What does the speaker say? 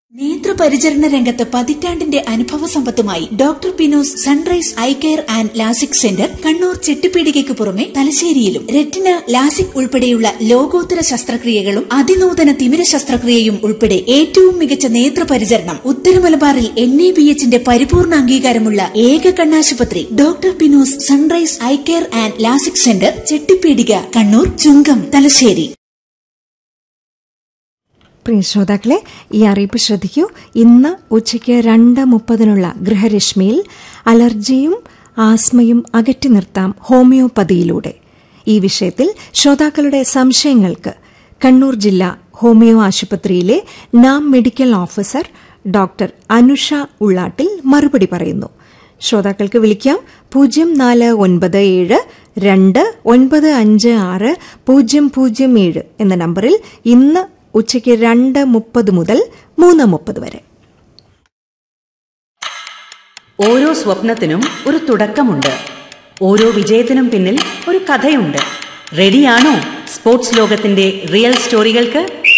നേത്രപരിചരണ രംഗത്ത് പതിറ്റാണ്ടിന്റെ അനുഭവ സമ്പത്തുമായി doctor Pinos sunrise eye care and LASIK centre Kannur ചെട്ടിപ്പീടികയ്ക്ക് പുറമെ തലശ്ശേരിയിലും റെറ്റിന ലാസിക് ഉൾപ്പെടെയുള്ള ലോകോത്തര ശസ്ത്രക്രിയകളും അതിനൂതന തിമിര ശസ്ത്രക്രിയയും ഉൾപ്പെടെ ഏറ്റവും മികച്ച നേത്രപരിചരണം ഉത്തരമലബാറിൽ എൻ എ ബി എച്ചിന്റെ പരിപൂർണ അംഗീകാരമുള്ള ഏക കണ്ണാശുപത്രി doctor Pinos sunrise eye care and LASIK centre Chettipeedika Kannur Chungam Thalassery പ്രിയ ശ്രോതാക്കളെ ഈ അറിയിപ്പ് ശ്രദ്ധിക്കൂ ഇന്ന് ഉച്ചയ്ക്ക് രണ്ട് മുപ്പതിനുള്ള ഗൃഹരശ്മിയിൽ അലർജിയും ആസ്മയും അകറ്റി നിർത്താം ഹോമിയോപ്പതിയിലൂടെ ഈ വിഷയത്തിൽ ശ്രോതാക്കളുടെ സംശയങ്ങൾക്ക് കണ്ണൂർ ജില്ലാ ഹോമിയോ ആശുപത്രിയിലെ നാം medical officer doctor Anusha Ullattil മറുപടി പറയുന്നു ശ്രോതാക്കൾക്ക് വിളിക്കാം പൂജ്യം നാല് ഒൻപത് ഏഴ് രണ്ട് ഒൻപത് അഞ്ച് ആറ് പൂജ്യം പൂജ്യം ഏഴ് എന്ന നമ്പറിൽ ഇന്ന് ഉച്ചയ്ക്ക് രണ്ട് മുപ്പത് മുതൽ മൂന്ന് മുപ്പത് വരെ ഓരോ സ്വപ്നത്തിനും ഒരു തുടക്കമുണ്ട് ഓരോ വിജയത്തിനും പിന്നിൽ ഒരു കഥയുണ്ട് റെഡിയാണോ സ്പോർട്സ് ലോകത്തിന്റെ റിയൽ സ്റ്റോറികൾക്ക്